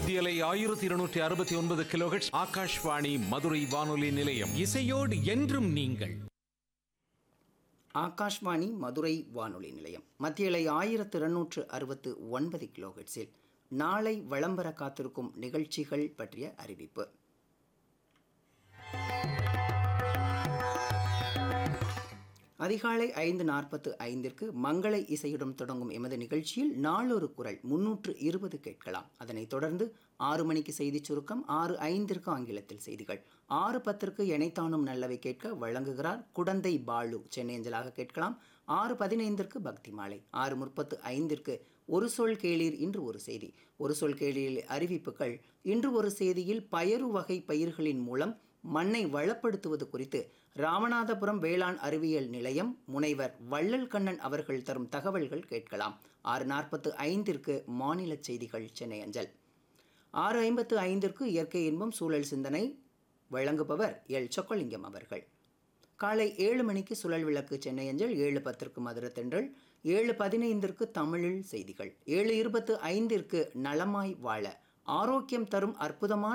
மத்தியலை ஆயிரத்தி இருநூற்றி அறுபத்தி ஒன்பது கிலோஹெட்ஸ் ஆகாஷ்வாணி மதுரை வானொலி நிலையம் இசையோடு என்றும் நீங்கள் ஆகாஷ்வாணி மதுரை வானொலி நிலையம் மத்தியலை ஆயிரத்து இருநூற்று அறுபத்து ஒன்பது கிலோஹெட்ஸில் நாளை வளம்பர காத்திருக்கும் நிகழ்ச்சிகள் பற்றிய அறிவிப்பு அதிகாலை ஐந்து நாற்பத்து ஐந்திற்கு மங்கள இசையுடன் தொடங்கும் எமது நிகழ்ச்சியில் நாளொரு குரல் முன்னூற்று இருபது கேட்கலாம் அதனைத் தொடர்ந்து ஆறு மணிக்கு செய்திச் சுருக்கம் ஆறு ஐந்திற்கு ஆங்கிலத்தில் செய்திகள் ஆறு பத்திற்கு எனைத்தானும் நல்லவை கேட்க வழங்குகிறார் குடந்தை பாலு சென்னை அஞ்சலாக கேட்கலாம் ஆறு பதினைந்திற்கு பக்தி மாலை ஆறு முப்பத்து ஐந்திற்கு ஒரு சொல் கேளீர் இன்று ஒரு செய்தி ஒரு சொல் கேளீர் அறிவிப்புகள் இன்று ஒரு செய்தியில் பயறு வகை பயிர்களின் மூலம் மண்ணை வளப்படுத்துவது குறித்து ராமநாதபுரம் வேளாண் அறிவியல் நிலையம் முனைவர் வள்ளல் கண்ணன் அவர்கள் தரும் தகவல்கள் கேட்கலாம் ஆறு நாற்பத்து ஐந்திற்கு மாநில செய்திகள் சென்னை அஞ்சல் ஆறு ஐம்பத்து ஐந்திற்கு இயற்கை இன்பம் சூழல் சிந்தனை வழங்குபவர் எல் சொக்கலிங்கம் அவர்கள் காலை ஏழு மணிக்கு சுழல் விளக்கு சென்னை அஞ்சல் ஏழு பத்திற்கு மதுரை தென்றல் ஏழு பதினைந்திற்கு தமிழில் செய்திகள் ஏழு இருபத்து ஐந்திற்கு நலமாய் வாழ ஆரோக்கியம் தரும் அற்புதமான